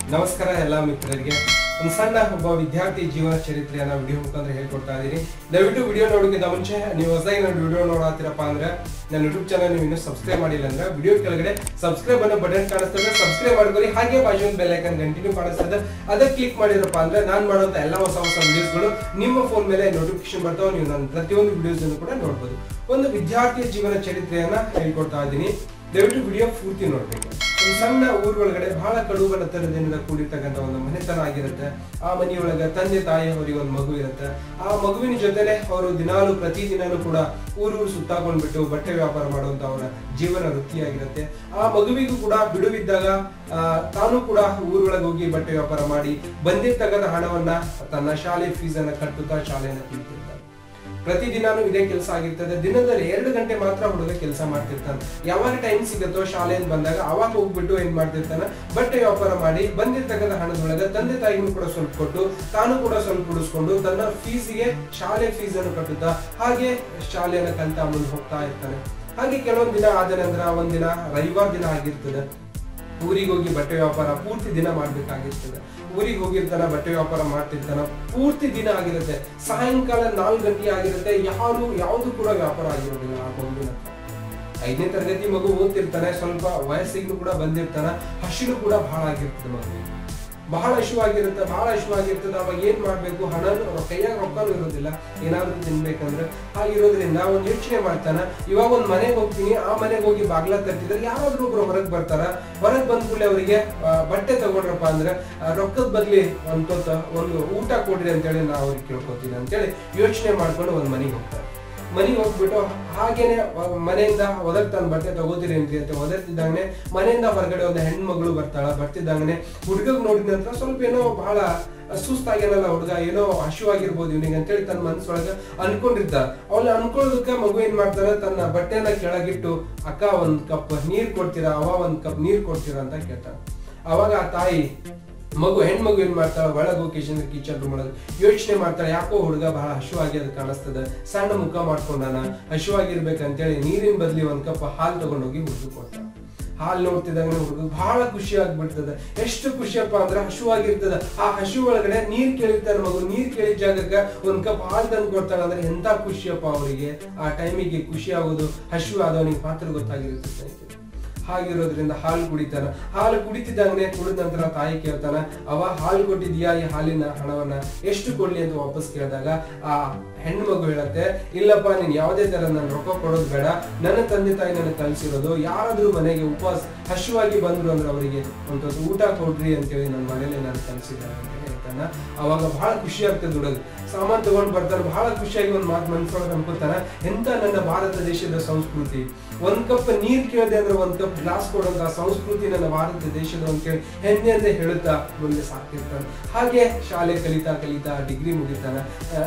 ನಮಸ್ಕಾರ ಎಲ್ಲ ಮಿತ್ರರಿಗೆ ಒಂದು ಸಣ್ಣ ಒಬ್ಬ ವಿದ್ಯಾರ್ಥಿ ಜೀವನ ಚರಿತ್ರೆಯನ್ನ ವಿಡಿಯೋ ಮುಖಾಂತರ ಹೇಳ್ಕೊಡ್ತಾ ಇದೀನಿ ದಯವಿಟ್ಟು ವಿಡಿಯೋ ನೋಡೋಕ್ಕಿಂತ ಮುಂಚೆ ನೀವು ಹೊಸದಾಗಿ ನನ್ನ ವಿಡಿಯೋ ನೋಡತ್ತೀರಪ್ಪ ಅಂದ್ರೆ ನನ್ನ ಯೂಟ್ಯೂಬ್ ಚಾನಲ್ ನೀವು ಇನ್ನೂ ಸಬ್ಸ್ಕ್ರೈಬ್ ಮಾಡಿಲ್ಲ ಅಂದ್ರೆ ವಿಡಿಯೋ ಕೆಳಗಡೆ ಸಬ್ಸ್ಕ್ರೈಬ್ ಅನ್ನೋ ಬಟನ್ ಕಾಣಿಸ್ತದೆ ಸಬ್ಸ್ಕ್ರೈಬ್ ಮಾಡ್ಕೊಳ್ಳಿ ಹಾಗೆ ಬಾಜು ಒಂದು ಬೆಲ್ ಐಕನ್ ಕಂಟಿನ್ಯೂ ಕಾಣಿಸ್ತದೆ ಅದಕ್ಕೆ ಕ್ಲಿಕ್ ಮಾಡಿರಪ್ಪ ಅಂದ್ರೆ ನಾನು ಮಾಡುವಂತ ಎಲ್ಲ ಹೊಸ ಹೊಸ ವಿಡಿಯೋಸ್ಗಳು ನಿಮ್ಮ ಫೋನ್ ಮೇಲೆ ನೋಟಿಫಿಕೇಶನ್ ಬರ್ತಾವೆ ನೀವು ನನ್ನ ಪ್ರತಿಯೊಂದು ವಿಡಿಯೋಸ್ ಕೂಡ ನೋಡ್ಬೋದು ಒಂದು ವಿದ್ಯಾರ್ಥಿಯ ಜೀವನ ಚರಿತ್ರೆಯನ್ನ ಹೇಳ್ಕೊಡ್ತಾ ಇದ್ದೀನಿ ದಯವಿಟ್ಟು ವಿಡಿಯೋ ಪೂರ್ತಿ ನೋಡ್ಬೇಕು ಒಂದು ಸಣ್ಣ ಊರೊಳಗಡೆ ಬಹಳ ಕಡು ಬಡತನದಿಂದ ಕೂಡಿರ್ತಕ್ಕಂಥ ಒಂದು ಮನೆತನ ಆಗಿರುತ್ತೆ ಆ ಮನೆಯೊಳಗ ತಂದೆ ತಾಯಿಯವರಿಗೆ ಒಂದು ಮಗು ಇರುತ್ತೆ ಆ ಮಗುವಿನ ಜೊತೆನೆ ಅವರು ದಿನಾಲು ಪ್ರತಿದಿನಾನು ಕೂಡ ಊರೂರು ಸುತ್ತಾಕೊಂಡ್ಬಿಟ್ಟು ಬಟ್ಟೆ ವ್ಯಾಪಾರ ಮಾಡುವಂತ ಅವರ ಜೀವನ ವೃತ್ತಿಯಾಗಿರುತ್ತೆ ಆ ಮಗುವಿಗೂ ಕೂಡ ಬಿಡುವಿದ್ದಾಗ ಆ, ತಾನು ಕೂಡ ಊರೊಳಗೆ ಹೋಗಿ ಬಟ್ಟೆ ವ್ಯಾಪಾರ ಮಾಡಿ ಬಂದಿರ್ತಕ್ಕಂಥ ಹಣವನ್ನ ತನ್ನ ಶಾಲೆ ಫೀಸ್ ಅನ್ನ ಕಟ್ಟುತ್ತಾ ಶಾಲೆಯನ್ನ ಕಲಿತಿರ್ತಾನೆ ಪ್ರತಿದಿನಾನು ಇದೇ ಕೆಲಸ ಆಗಿರ್ತದೆ ದಿನದಲ್ಲಿ ಎರಡು ಗಂಟೆ ಮಾತ್ರ ಹುಡುಗ ಕೆಲಸ ಮಾಡ್ತಿರ್ತಾನೆ ಯಾವಾಗ ಟೈಮ್ ಸಿಗುತ್ತೋ ಶಾಲೆಯಿಂದ ಬಂದಾಗ ಅವಾಗ ಹೋಗ್ಬಿಟ್ಟು ಏನ್ ಮಾಡ್ತಿರ್ತಾನೆ ಬಟ್ಟೆ ವ್ಯಾಪಾರ ಮಾಡಿ ಬಂದಿರ್ತಕ್ಕಂಥ ಹಣದೊಳಗೆ ತಂದೆ ತಾಯಿಗೂ ಕೂಡ ಸ್ವಲ್ಪ ಕೊಟ್ಟು ತಾನು ಕೂಡ ಸ್ವಲ್ಪ ಉಳಿಸ್ಕೊಂಡು ತನ್ನ ಫೀಸಿಗೆ ಶಾಲೆ ಫೀಸ್ ಅನ್ನು ಕಟ್ಟುತ್ತಾ ಹಾಗೆ ಶಾಲೆಯನ್ನ ಕಲಿತಾ ಮುಂದೆ ಹೋಗ್ತಾ ಇರ್ತಾನೆ ಹಾಗೆ ಕೆಲವೊಂದ್ ದಿನ ಆದ ನಂತರ ಒಂದಿನ ರವಿವಾರ ದಿನ ಆಗಿರ್ತದೆ ಊರಿಗೆ ಹೋಗಿ ಬಟ್ಟೆ ವ್ಯಾಪಾರ ಪೂರ್ತಿ ದಿನ ಮಾಡ್ಬೇಕಾಗಿರ್ತದೆ ಊರಿಗೆ ಹೋಗಿರ್ತಾನ ಬಟ್ಟೆ ವ್ಯಾಪಾರ ಮಾಡ್ತಿರ್ತಾನ ಪೂರ್ತಿ ದಿನ ಆಗಿರುತ್ತೆ ಸಾಯಂಕಾಲ ನಾಲ್ಕು ಗಂಟೆ ಆಗಿರುತ್ತೆ ಯಾರು ಯಾವುದು ಕೂಡ ವ್ಯಾಪಾರ ಆಗಿರೋದಿಲ್ಲ ಆ ಮಗುವಿನ ಹತ್ರ. ಐದನೇ ತರಗತಿ ಮಗು ಓದ್ತಿರ್ತಾನೆ ಸ್ವಲ್ಪ ವಯಸ್ಸಿಗೂ ಕೂಡ ಬಂದಿರ್ತಾನ ಹಸಿರು ಕೂಡ ಬಹಳ ಆಗಿರ್ತದೆ ಮಗು ಬಹಳ ಹಸಿವಾಗಿರುತ್ತೆ ಬಹಳ ಹಸಿವಾಗಿರ್ತದೆ ಅವಾಗ ಏನ್ ಮಾಡ್ಬೇಕು ಹಣ ಕೈಯಾಗ ರೊಕ್ಕನೂ ಇರೋದಿಲ್ಲ ಏನಾದ್ರೂ ತಿನ್ಬೇಕಂದ್ರೆ ಹಾಗಿರೋದ್ರಿಂದ ಒಂದ್ ಯೋಚನೆ ಮಾಡ್ತಾನ ಇವಾಗ ಒಂದ್ ಮನೆಗೆ ಹೋಗ್ತೀನಿ ಆ ಮನೆಗೆ ಹೋಗಿ ಬಾಗ್ಲ ತಟ್ಟಿದ್ರೆ ಯಾರಾದ್ರೂ ಒಬ್ರು ಹೊರಗ್ ಬರ್ತಾರ ಹೊರಗ್ ಬಂದ ಕೂಡಲೇ ಅವರಿಗೆ ಬಟ್ಟೆ ತಗೊಂಡ್ರಪ್ಪ ಅಂದ್ರೆ ಆ, ರೊಕ್ಕದ ಬದ್ಲಿ ಒಂದ್ ತೊತ್ತ ಒಂದು ಊಟ ಕೊಡ್ರಿ ಅಂತೇಳಿ ನಾ ಅವ್ರಿಗೆ ಕೇಳ್ಕೊತೀನಿ ಅಂತೇಳಿ ಯೋಚನೆ ಮಾಡ್ಕೊಂಡು ಒಂದ್ ಮನೆಗೆ ಹೋಗ್ತಾರೆ ಮನೆಗೆ ಹೋಗ್ಬಿಟ್ಟು ಹಾಗೇನೆ ಅಹ್ ಮನೆಯಿಂದ ಒದಗ್ತಾನೆ ಬಟ್ಟೆ ತಗೋತೀರಿ ಅಂತ ಅಂತ ಒದರ್ತಿದ್ದಾಗನೆ ಮನೆಯಿಂದ ಹೊರಗಡೆ ಒಂದು ಹೆಣ್ಮಗಳು ಬರ್ತಾಳ ಬರ್ತಿದ್ದಾಗನೆ ಹುಡುಗಗ್ ನೋಡಿದ ನಂತರ ಸ್ವಲ್ಪ ಏನೋ ಬಹಳ ಸುಸ್ತಾಗ್ಯಾನಲ್ಲ ಹುಡುಗ ಏನೋ ಹಸಿವಾಗಿರ್ಬೋದು ಇವನಿಗೆ ಅಂತೇಳಿ ತನ್ನ ಮನಸ್ಸೊಳಗ ಅನ್ಕೊಂಡಿರ್ತ ಅವಳು ಅನ್ಕೊಳ್ಳೋದಕ್ಕ ಮಗು ಏನ್ ಮಾಡ್ತಾನೆ ತನ್ನ ಬಟ್ಟೆನ ಕೆಳಗಿಟ್ಟು ಅಕ್ಕ ಒಂದ್ ಕಪ್ ನೀರ್ ಕೊಡ್ತೀರಾ ಅವ ಒಂದ್ ಕಪ್ ನೀರ್ ಕೊಡ್ತೀರಾ ಅಂತ ಕೇಳ್ತಾನೆ ಅವಾಗ ಆ ತಾಯಿ ಮಗು ಹೆಣ್ಮಗು ಏನ್ ಮಾಡ್ತಾಳ ಒಳಗೆ ಹೋಗಿ ಕಿಚನ್ ಕಿಚನ್ ರೂಮ್ ಒಳಗೆ ಯೋಚನೆ ಮಾಡ್ತಾಳೆ ಯಾಕೋ ಹುಡುಗ ಬಹಳ ಹಶುವಾಗಿ ಅದು ಕಾಣಿಸ್ತದೆ ಸಣ್ಣ ಮುಖ ಮಾಡ್ಕೊಂಡಾನ ಹಶುವಾಗಿರ್ಬೇಕಂತೇಳಿ ನೀರಿನ ಬದ್ಲಿ ಒಂದ್ ಕಪ್ ಹಾಲು ತಗೊಂಡೋಗಿ ಹುಡುಗ ಕೊಡ್ತಾಳ ಹಾಲು ನೋಡ್ತಿದ್ದಂಗ ಹುಡುಗ ಬಹಳ ಖುಷಿ ಆಗ್ಬಿಡ್ತದ ಎಷ್ಟು ಖುಷಿಯಪ್ಪ ಅಂದ್ರೆ ಹಶುವಾಗಿರ್ತದ ಆ ಹಶು ಒಳಗಡೆ ನೀರ್ ಕೇಳಿರ್ತಾನೆ ಮಗು ನೀರ್ ಕೇಳಿದ ಜಾಗಕ್ಕ ಒಂದ್ ಕಪ್ ಹಾಲು ತಂದು ಕೊಡ್ತಾಳ ಅಂದ್ರೆ ಎಂತ ಖುಷಿಯಪ್ಪ ಅವರಿಗೆ ಆ ಟೈಮಿಗೆ ಖುಷಿ ಆಗೋದು ಹಶು ಆದವನಿಗೆ ಮಾತ್ರ ಗೊತ್ತಾಗಿರುತ್ತೆ ಸ್ನೇಹಿತರೆ ಹಾಗಿರೋದ್ರಿಂದ ಹಾಲು ಕುಡಿತಾನ ಹಾಲು ಕುಡಿತಿದ್ದಂಗೆ ಕುಡಿದ ನಂತರ ತಾಯಿ ಕೇಳ್ತಾನ ಅವ ಹಾಲು ಕೊಟ್ಟಿದ್ಯಾ ಈ ಹಾಲಿನ ಹಣವನ್ನ ಎಷ್ಟು ಕೊಡ್ಲಿ ಅಂತ ವಾಪಸ್ ಕೇಳಿದಾಗ ಆ ಹೆಣ್ಣು ಮಗು ಹೇಳತ್ತೆ ಇಲ್ಲಪ್ಪ ನೀನ್ ಯಾವುದೇ ತರ ನನ್ ರೊಕ್ಕ ಕೊಡೋದು ಬೇಡ ನನ್ನ ತಂದೆ ತಾಯಿ ನನ್ನ ಕಲ್ಸಿರೋದು ಯಾರಾದ್ರೂ ಮನೆಗೆ ಉಪವಾಸ ಹಶುವಾಗಿ ಬಂದ್ರು ಅಂದ್ರೆ ಅವರಿಗೆ ಒಂದು ಊಟ ಕೊಡ್ರಿ ಅಂತೇಳಿ ನನ್ನ ಮನೇಲಿ ನಾನು ಕಲ್ಸಿದ್ದಾರೆ ಅಂತ ಹೇಳ್ತಾನ ಅವಾಗ ಬಹಳ ಖುಷಿ ಆಗ್ತದೆ ಹುಡುಗ ಸಾಮಾನ್ ತಗೊಂಡ್ ಬರ್ತಾನೆ ಬಹಳ ಖುಷಿಯಾಗಿ ಒಂದ್ ಮಾತು ಮನ್ಸೊಳಗೆ ಅನ್ಕೋತಾನ ಎಂತ ನನ್ನ ಭಾರತ ದೇಶದ ಸಂಸ್ಕೃತಿ ಒಂದ್ ಕಪ್ ನೀರ್ ಕೇಳಿದೆ ಅಂದ್ರೆ ಒಂದ್ ಕಪ್ ಗ್ಲಾಸ್ ಕೊಡುವಂತ ಸಂಸ್ಕೃತಿ ನನ್ನ ಭಾರತ ದೇಶದ ಅಂತ ಹೇಳಿ ಹೆಮ್ಮೆ ಅಂತ ಹೇಳುತ್ತಾ ಮುಂದೆ ಸಾಕ್ತಿರ್ತಾನೆ ಹಾಗೆ ಶಾಲೆ ಕಲಿತಾ ಕಲಿತಾ ಡಿಗ್ರಿ ಮುಗಿತಾನ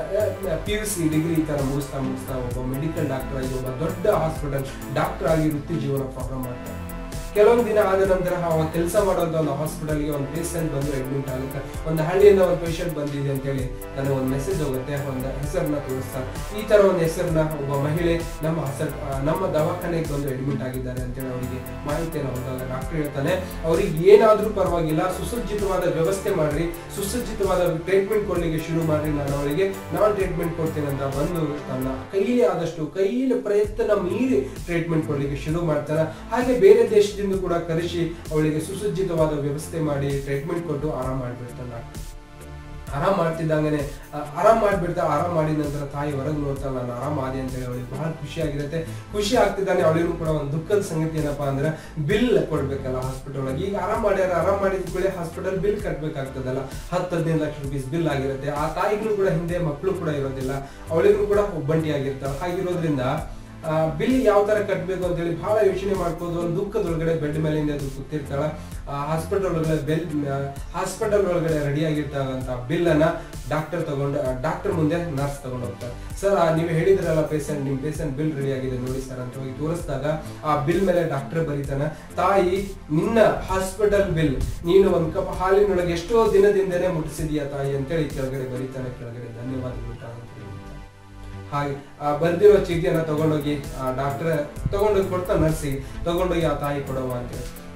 ಪಿ ಯು ಸಿ ಡಿಗ್ರಿ ಈ ತರ ಮುಗಿಸ್ತಾ ಮುಗಿಸ್ತಾ ಒಬ್ಬ ಮೆಡಿಕಲ್ ಡಾಕ್ಟರ್ ಆಗಿ ಒಬ್ಬ ದೊಡ್ಡ ಹಾಸ್ಪಿಟಲ್ ಡಾಕ್ಟರ್ ಆಗಿ ವೃತ್ತಿ ಜೀವನ ಪ್ರಾರಂಭ ಮಾಡ್ತಾನೆ ಕೆಲವೊಂದು ದಿನ ಆದ ನಂತರ ಅವ ಕೆಲಸ ಮಾಡುವಂತ ಒಂದು ಹಾಸ್ಪಿಟಲ್ಗೆ ಒಂದು ಪೇಷಂಟ್ ಬಂದು ಅಡ್ಮಿಟ್ ಆಗುತ್ತೆ ಒಂದು ಹಳ್ಳಿಯಿಂದ ಒಂದು ಪೇಷಂಟ್ ಬಂದಿದೆ ಅಂತ ಹೇಳಿ ನನಗೆ ಒಂದು ಮೆಸೇಜ್ ಹೋಗುತ್ತೆ ಒಂದು ಹೆಸರನ್ನ ತೋರಿಸ್ತಾರೆ ಈ ತರ ಒಂದು ಹೆಸರನ್ನ ಒಬ್ಬ ಮಹಿಳೆ ನಮ್ಮ ಹಸರ್ ಆ, ನಮ್ಮ ದವಾಖಾನೆಗೆ ಬಂದು ಅಡ್ಮಿಟ್ ಆಗಿದ್ದಾರೆ ಅಂತೇಳಿ ಅವರಿಗೆ ಮಾಹಿತಿಯನ್ನು ಹೋದಾಗ ಡಾಕ್ಟರ್ ಹೇಳ್ತಾನೆ ಅವ್ರಿಗೆ ಏನಾದ್ರೂ ಪರವಾಗಿಲ್ಲ ಸುಸಜ್ಜಿತವಾದ ವ್ಯವಸ್ಥೆ ಮಾಡ್ರಿ ಸುಸಜ್ಜಿತವಾದ ಟ್ರೀಟ್ಮೆಂಟ್ ಕೊಡ್ಲಿಕ್ಕೆ ಶುರು ಮಾಡ್ರಿ ನಾನು ಅವರಿಗೆ ನಾನು ಟ್ರೀಟ್ಮೆಂಟ್ ಕೊಡ್ತೇನೆ ಅಂತ ಬಂದು ತನ್ನ ಕೈಲಿ ಆದಷ್ಟು ಕೈಲಿ ಪ್ರಯತ್ನ ಮೀರಿ ಟ್ರೀಟ್ಮೆಂಟ್ ಕೊಡ್ಲಿಕ್ಕೆ ಶುರು ಮಾಡ್ತಾನೆ ಹಾಗೆ ಬೇರೆ ದೇಶದಿಂದ ಕೂಡ ಕರೆಸಿ ಅವಳಿಗೆ ಸುಸಜ್ಜಿತವಾದ ವ್ಯವಸ್ಥೆ ಮಾಡಿ ಟ್ರೀಟ್ಮೆಂಟ್ ಕೊಟ್ಟು ಆರಾಮ್ ಮಾಡ್ಬಿಡ್ತಾನೆ ಡಾಕ್ಟರ್ ಆರಾಮ್ ಮಾಡ್ತಿದ್ದಂಗನೆ ಆ, ಆರಾಮ್ ಮಾಡ್ಬಿಡ್ತಾ ಆರಾಮ್ ಮಾಡಿದ ನಂತರ ತಾಯಿ ಹೊರಗೆ ನೋಡ್ತಾಳೆ ನಾನು ಆರಾಮ್ ಆದೆ ಅಂತ ಹೇಳಿ ಅವಳಿಗೆ ಬಹಳ ಖುಷಿ ಆಗಿರುತ್ತೆ ಖುಷಿ ಆಗ್ತಿದ್ದಾನೆ ಅವಳಿಗೂ ಕೂಡ ಒಂದು ದುಃಖದ ಸಂಗತಿ ಏನಪ್ಪಾ ಅಂದ್ರೆ ಬಿಲ್ ಕೊಡ್ಬೇಕಲ್ಲ ಹಾಸ್ಪಿಟಲ್ ಒಳಗೆ ಈಗ ಆರಾಮ್ ಮಾಡ್ಯಾರ ಆರಾಮ್ ಮಾಡಿದ ಕೂಡಲೇ ಹಾಸ್ಪಿಟಲ್ ಬಿಲ್ ಕಟ್ಬೇಕಾಗ್ತದಲ್ಲ ಹತ್ತು ಹದಿನೈದು ಲಕ್ಷ ರುಪೀಸ್ ಬಿಲ್ ಆಗಿರುತ್ತೆ ಆ ತಾಯಿಗೂ ಕೂಡ ಹಿಂದೆ ಮಕ್ಕಳು ಕೂಡ ಇರೋದಿಲ್ಲ ಅವಳಿಗೂ ಕೂಡ ಒಬ್ಬಂಟಿ ಆಗಿರ್ತಾವೆ ಹಾಗಿರೋದ್ರಿಂದ ಬಿಲ್ ಯಾವ ತರ ಕಟ್ಟಬೇಕು ಅಂತ ಹೇಳಿ ಬಹಳ ಯೋಚನೆ ಮಾಡ್ಬೋದು ಒಂದು ದುಃಖದೊಳಗಡೆ ಬೆಡ್ ಮೇಲಿಂದ ಅದು ಕೂತಿರ್ತಾಳ ಹಾಸ್ಪಿಟಲ್ ಒಳಗಡೆ ಬೆಲ್ ಹಾಸ್ಪಿಟಲ್ ಒಳಗಡೆ ರೆಡಿ ಆಗಿರ್ತಾವಂತ ಬಿಲ್ ಅನ್ನ ಡಾಕ್ಟರ್ ತಗೊಂಡು ಡಾಕ್ಟರ್ ಮುಂದೆ ನರ್ಸ್ ತಗೊಂಡು ಹೋಗ್ತಾರೆ ಸರ್ ನೀವು ಹೇಳಿದ್ರಲ್ಲ ಪೇಷಂಟ್ ನಿಮ್ ಪೇಷಂಟ್ ಬಿಲ್ ರೆಡಿ ಆಗಿದೆ ನೋಡಿ ಸರ್ ಅಂತ ಹೋಗಿ ತೋರಿಸಿದಾಗ ಆ ಬಿಲ್ ಮೇಲೆ ಡಾಕ್ಟರ್ ಬರೀತಾನ ತಾಯಿ ನಿನ್ನ ಹಾಸ್ಪಿಟಲ್ ಬಿಲ್ ನೀನು ಒಂದ್ ಕಪ್ ಹಾಲಿನೊಳಗೆ ಎಷ್ಟೋ ದಿನದಿಂದನೇ ಮುಟ್ಟಿಸಿದೀಯ ತಾಯಿ ಅಂತೇಳಿ ಕೆಳಗಡೆ ಬರೀತಾನೆ ಕೆಳಗಡೆ ಧನ್ಯವಾದಗಳು ತಾ ಅಂತ ಹೇಳಿ. ಹಾಗೆ ಆ ಬರ್ದಿರೋ ಚೀಟಿಯನ್ನ ತಗೊಂಡೋಗಿ ಆ ಡಾಕ್ಟರ್ ತಗೊಂಡೋಗಿ ಕೊಡ್ತಾ ನರ್ಸಿಗೆ ತಗೊಂಡೋಗಿ ಆ ತಾಯಿ ಕೊಡವ ಅಂತೇಳಿ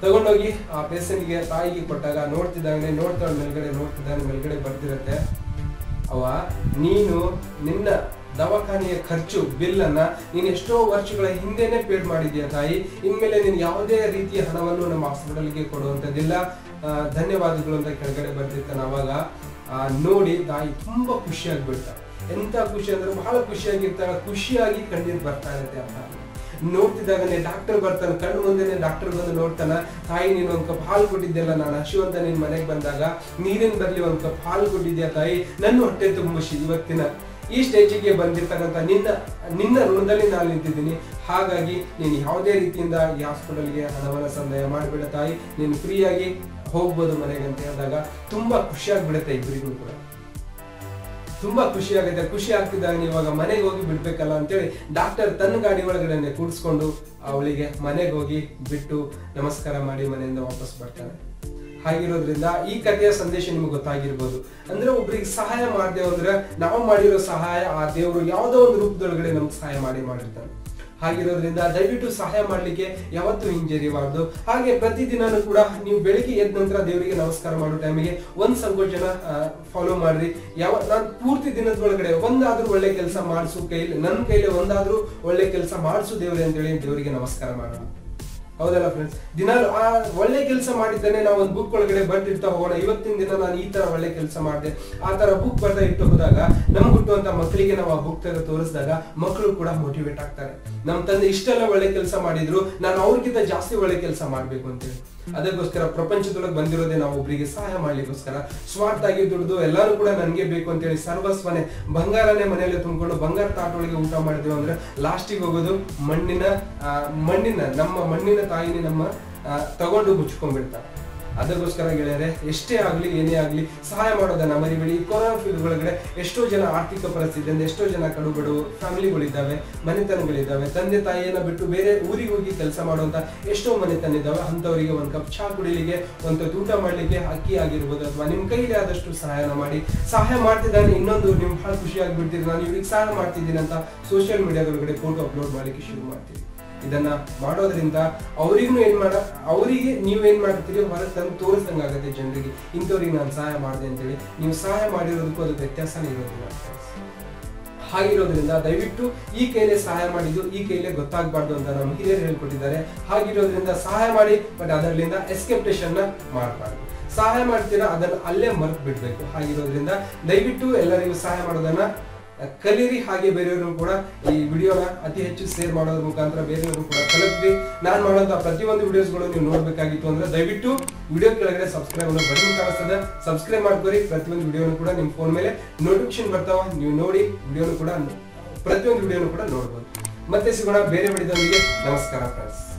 ತಗೊಂಡೋಗಿ ಆ ಪೇಷಂಟ್ಗೆ ತಾಯಿಗೆ ಕೊಟ್ಟಾಗ ನೋಡ್ತಿದ್ದಾಗನೆ ನೋಡ್ತಾಳೆ ಮೇಲ್ಗಡೆ ನೋಡ್ತಿದ್ದಾನೆ ಮೇಲ್ಗಡೆ ಬರ್ತಿರತ್ತೆ ಅವ ನೀನು ನಿನ್ನ ದವಾಖಾನೆಯ ಖರ್ಚು ಬಿಲ್ ಅನ್ನ ನೀನು ಎಷ್ಟೋ ವರ್ಷಗಳ ಹಿಂದೆನೆ ಪೇಡ್ ಮಾಡಿದ್ಯಾ ತಾಯಿ ಇನ್ಮೇಲೆ ನೀನು ಯಾವುದೇ ರೀತಿಯ ಹಣವನ್ನು ನಮ್ಮ ಹಾಸ್ಪಿಟಲ್ಗೆ ಕೊಡುವಂಥದ್ದಿಲ್ಲ ಆ, ಧನ್ಯವಾದಗಳು ಅಂತ ಕೆಳಗಡೆ ಬರ್ತಿರ್ತಾನೆ ಅವಾಗ ಆ, ನೋಡಿ ತಾಯಿ ತುಂಬಾ ಖುಷಿಯಾಗ್ಬಿಡ್ತ ಎಂತ ಖುಷಿ ಅಂದ್ರೆ ಬಹಳ ಖುಷಿಯಾಗಿರ್ತಾಳೆ ಖುಷಿಯಾಗಿ ಕಣ್ಣೀರು ಬರ್ತಾ ಇರುತ್ತೆ ಆ ತಾಯಿ ನೋಡ್ತಿದ್ದಾಗನೆ ಡಾಕ್ಟರ್ ಬರ್ತಾನೆ ಕಣ್ಣು ಮುಂದೆನೆ ಡಾಕ್ಟರ್ ಬಂದು ನೋಡ್ತಾನ ತಾಯಿ ನೀನು ಒಂದ್ ಕಪ್ ಹಾಲು ಕೊಟ್ಟಿದ್ದೆಲ್ಲ ನಾನು ಹಸಿವು ಅಂತ ನಿನ್ ಮನೆಗೆ ಬಂದಾಗ ನೀರಿನ ಬರ್ಲಿ ಒಂದ್ ಕಪ್ ಹಾಲು ಕೊಟ್ಟಿದ್ಯಾ ತಾಯಿ ನನ್ನ ಹೊಟ್ಟೆ ತುಂಬಿಸಿ ಇವತ್ತಿನ ಈ ಸ್ಟೇಜಿಗೆ ಬಂದಿರ್ತಕ್ಕಂಥ ನಿನ್ನ ನಿನ್ನ ಋಣದಲ್ಲಿ ನಾನು ನಿಂತಿದ್ದೀನಿ ಹಾಗಾಗಿ ನೀನು ಯಾವುದೇ ರೀತಿಯಿಂದ ಈ ಹಾಸ್ಪಿಟಲ್ಗೆ ಹಣವನ್ನ ಸಂದಾಯ ಮಾಡಿಬಿಡ ತಾಯಿ ನೀನು ಫ್ರೀಯಾಗಿ ಹೋಗ್ಬೋದು ಮನೆಗೆ ಅಂತ ಹೇಳಿದಾಗ ತುಂಬಾ ಖುಷಿಯಾಗ್ಬಿಡುತ್ತೆ ಇಬ್ಬರಿಗೂ ಕೂಡ ತುಂಬಾ ಖುಷಿ ಆಗುತ್ತೆ ಖುಷಿ ಆಗ್ತಿದ್ದಾಗ ಇವಾಗ ಮನೆಗೆ ಹೋಗಿ ಬಿಡ್ಬೇಕಲ್ಲ ಅಂತೇಳಿ ಡಾಕ್ಟರ್ ತನ್ನ ಗಾಡಿ ಒಳಗಡೆ ಕೂಡಿಸ್ಕೊಂಡು ಅವಳಿಗೆ ಮನೆಗೆ ಹೋಗಿ ಬಿಟ್ಟು ನಮಸ್ಕಾರ ಮಾಡಿ ಮನೆಯಿಂದ ವಾಪಸ್ ಬರ್ತಾನೆ ಹಾಗಿರೋದ್ರಿಂದ ಈ ಕಥೆಯ ಸಂದೇಶ ನಿಮ್ಗೆ ಗೊತ್ತಾಗಿರ್ಬೋದು ಅಂದ್ರೆ ಒಬ್ರಿಗೆ ಸಹಾಯ ಮಾಡದೆ ಹೋದ್ರೆ ನಾವು ಮಾಡಿರೋ ಸಹಾಯ ಆ ದೇವರು ಯಾವುದೋ ಒಂದು ರೂಪದೊಳಗಡೆ ನಮ್ಗೆ ಸಹಾಯ ಮಾಡಿ ಮಾಡಿರ್ತಾನೆ ಹಾಗಿರೋದ್ರಿಂದ ದಯವಿಟ್ಟು ಸಹಾಯ ಮಾಡ್ಲಿಕ್ಕೆ ಯಾವತ್ತೂ ಹಿಂಜರಿಬಾರ್ದು ಹಾಗೆ ಪ್ರತಿದಿನನೂ ಕೂಡ ನೀವು ಬೆಳಿಗ್ಗೆ ಎದ್ದ ನಂತರ ದೇವರಿಗೆ ನಮಸ್ಕಾರ ಮಾಡೋ ಟೈಮಿಗೆ ಒಂದ್ ಸಂಕೋಚನ ಫಾಲೋ ಮಾಡ್ರಿ ಯಾವ ನಾನು ಪೂರ್ತಿ ದಿನದ ಒಳಗಡೆ ಒಂದಾದ್ರೂ ಒಳ್ಳೆ ಕೆಲಸ ಮಾಡಿಸು ಕೈಲಿ ನನ್ನ ಕೈಲಿ ಒಂದಾದ್ರೂ ಒಳ್ಳೆ ಕೆಲಸ ಮಾಡಿಸು ದೇವ್ರೆ ಅಂತೇಳಿ ದೇವರಿಗೆ ನಮಸ್ಕಾರ ಮಾಡೋಣ ಹೌದಲ್ಲ ಫ್ರೆಂಡ್ಸ್ ದಿನ ಆ ಒಳ್ಳೆ ಕೆಲಸ ಮಾಡಿದ್ದಾನೆ ನಾವು ಒಂದು ಬುಕ್ ಒಳಗಡೆ ಬರ್ತಿರ್ತಾ ಹೋಗೋಣ ಇವತ್ತಿನ ದಿನ ನಾನು ಈ ತರ ಒಳ್ಳೆ ಕೆಲಸ ಮಾಡಿದೆ ಆ ತರ ಬುಕ್ ಬರ್ತಾ ಇಟ್ಟು ಹೋದಾಗ ನಮ್ಗೆ ಹುಟ್ಟುವಂತ ಮಕ್ಕಳಿಗೆ ನಾವು ಆ ಬುಕ್ ತರ ತೋರಿಸಿದಾಗ ಮಕ್ಕಳು ಕೂಡ ಮೋಟಿವೇಟ್ ಆಗ್ತಾರೆ ನಮ್ಮ ತಂದೆ ಇಷ್ಟೆಲ್ಲ ಒಳ್ಳೆ ಕೆಲಸ ಮಾಡಿದ್ರು ನಾನು ಅವ್ರಿಗಿಂತ ಜಾಸ್ತಿ ಒಳ್ಳೆ ಕೆಲಸ ಮಾಡ್ಬೇಕು ಅಂತೇಳಿ ಅದಕ್ಕೋಸ್ಕರ ಪ್ರಪಂಚದೊಳಗೆ ಬಂದಿರೋದೇ ನಾವು ಒಬ್ಬರಿಗೆ ಸಹಾಯ ಮಾಡ್ಲಿಕ್ಕೋಸ್ಕರ ಸ್ವಾರ್ಥ ಆಗಿ ದುಡ್ದು ಎಲ್ಲರೂ ಕೂಡ ನನಗೆ ಬೇಕು ಅಂತೇಳಿ ಸರ್ವಸ್ವನೆ ಬಂಗಾರನೇ ಮನೆಯಲ್ಲಿ ತುಂಬಿಕೊಂಡು ಬಂಗಾರ ತಾಟೊಳಗೆ ಊಟ ಮಾಡಿದ್ವಿ ಅಂದ್ರೆ ಲಾಸ್ಟಿಗೆ ಹೋಗೋದು ಮಣ್ಣಿನ ಆ, ಮಣ್ಣಿನ ನಮ್ಮ ಮಣ್ಣಿನ ತಾಯಿನೇ ನಮ್ಮ ಆ, ತಗೊಂಡು ಮುಚ್ಕೊಂಡ್ಬಿಡ್ತಾರೆ ಅದಕ್ಕೋಸ್ಕರ ಗೆಳೆಯರೆ ಎಷ್ಟೇ ಆಗ್ಲಿ ಏನೇ ಆಗ್ಲಿ ಸಹಾಯ ಮಾಡೋದನ್ನ ಮರಿಬೇಡಿ ಈ ಕೊರೋನಾ ಫೀಲ್ಡ್ ಒಳಗಡೆ ಎಷ್ಟೋ ಜನ ಆರ್ಥಿಕ ಪರಿಸ್ಥಿತಿಯಿಂದ ಎಷ್ಟೋ ಜನ ಕಡುಬಡು ಫ್ಯಾಮಿಲಿಗಳಿದ್ದಾವೆ ಮನೆತನಗಳಿದ್ದಾವೆ ತಂದೆ ತಾಯಿಯನ್ನ ಬಿಟ್ಟು ಬೇರೆ ಊರಿಗೆ ಹೋಗಿ ಕೆಲಸ ಮಾಡುವಂತ ಎಷ್ಟೋ ಮನೆತನ ಇದ್ದಾವೆ ಅಂತವರಿಗೆ ಒಂದ್ ಕಪ್ ಚಹಾ ಕುಡಿಲಿಕ್ಕೆ ಒಂದ್ ಊಟ ಮಾಡ್ಲಿಕ್ಕೆ ಅಕ್ಕಿ ಆಗಿರ್ಬೋದು ಅಥವಾ ನಿಮ್ ಕೈಲಿ ಆದಷ್ಟು ಸಹಾಯನ ಮಾಡಿ ಸಹಾಯ ಮಾಡ್ತಿದ್ದಾನೆ ಇನ್ನೊಂದು ನಿಮ್ ಬಹಳ ಖುಷಿ ಆಗ್ಬಿಡ್ತೀರಿ ನಾನು ಇವ್ರಿಗೆ ಸಹಾಯ ಮಾಡ್ತಿದ್ದೀನಿ ಅಂತ ಸೋಷಿಯಲ್ ಮೀಡಿಯಾದೊಳಗಡೆ ಫೋಟೋ ಅಪ್ಲೋಡ್ ಮಾಡ್ಲಿಕ್ಕೆ ಶುರು ಮಾಡ್ತೀವಿ ಇದನ್ನ ಮಾಡೋದ್ರಿಂದ ಅವರಿಗೂ ಏನ್ ಮಾಡ ಅವರಿಗೆ ನೀವೇನ್ ಮಾಡ್ತೀರಿ ಹೊರ ತಂದು ತೋರಿಸ್ದಂಗಾಗತ್ತೆ ಜನರಿಗೆ ಇಂಥವ್ರಿಗೆ ನಾನು ಸಹಾಯ ಮಾಡಿದೆ ಅಂತೇಳಿ ನೀವು ಸಹಾಯ ಮಾಡಿರೋದಕ್ಕೂ ಅದು ವ್ಯತ್ಯಾಸನೇ ಇರೋದಿಲ್ಲ ಹಾಗಿರೋದ್ರಿಂದ ದಯವಿಟ್ಟು ಈ ಕೈಲೇ ಸಹಾಯ ಮಾಡಿದ್ದು ಈ ಕೈಲೇ ಗೊತ್ತಾಗಬಾರ್ದು ಅಂತ ನಮ್ಮ ಹಿರಿಯರು ಹೇಳ್ಕೊಟ್ಟಿದ್ದಾರೆ ಹಾಗಿರೋದ್ರಿಂದ ಸಹಾಯ ಮಾಡಿ ಬಟ್ ಅದರಲ್ಲಿಂದ ಎಸ್ಕೆಪ್ಟೇಷನ್ ನ ಮಾಡಬಾರ್ದು ಸಹಾಯ ಮಾಡ್ತೀರಾ ಅದನ್ನ ಅಲ್ಲೇ ಮರ್ತು ಬಿಡ್ಬೇಕು ಹಾಗಿರೋದ್ರಿಂದ ದಯವಿಟ್ಟು ಎಲ್ಲರಿಗೂ ಸಹಾಯ ಮಾಡೋದನ್ನ ಕಲೀರಿ ಹಾಗೆ ಬೇರೆಯವರು ಕೂಡ ಈ ವಿಡಿಯೋನ ಅತಿ ಹೆಚ್ಚು ಶೇರ್ ಮಾಡೋದ್ರ ಮುಖಾಂತರ ಬೇರೆಯವರು ಕೂಡ ಕಲಿತ್ರಿ ನಾನು ಮಾಡೋಂಥ ಪ್ರತಿಯೊಂದು ವಿಡಿಯೋಸ್ಗಳು ನೀವು ನೋಡ್ಬೇಕಾಗಿತ್ತು ಅಂದ್ರೆ ದಯವಿಟ್ಟು ವಿಡಿಯೋ ಕೆಳಗಡೆ ಸಬ್ಸ್ಕ್ರೈಬ್ ಅನ್ನೋ ಬಟನ್ ಕಾಣಿಸ್ತದೆ ಸಬ್ಸ್ಕ್ರೈಬ್ ಮಾಡ್ಕೊರಿ ಪ್ರತಿಯೊಂದು ವಿಡಿಯೋನು ಕೂಡ ನಿಮ್ಮ ಫೋನ್ ಮೇಲೆ ನೋಟಿಫಿಕೇಶನ್ ಬರ್ತಾವ ನೀವು ನೋಡಿ ವಿಡಿಯೋನು ಕೂಡ ಪ್ರತಿಯೊಂದು ವಿಡಿಯೋನು ಕೂಡ ನೋಡ್ಬೋದು ಮತ್ತೆ ಸಿಗೋಣ ಬೇರೆ ವಿಡಿಯೋದೊಂದಿಗೆ ನಮಸ್ಕಾರ ಫ್ರೆಂಡ್ಸ್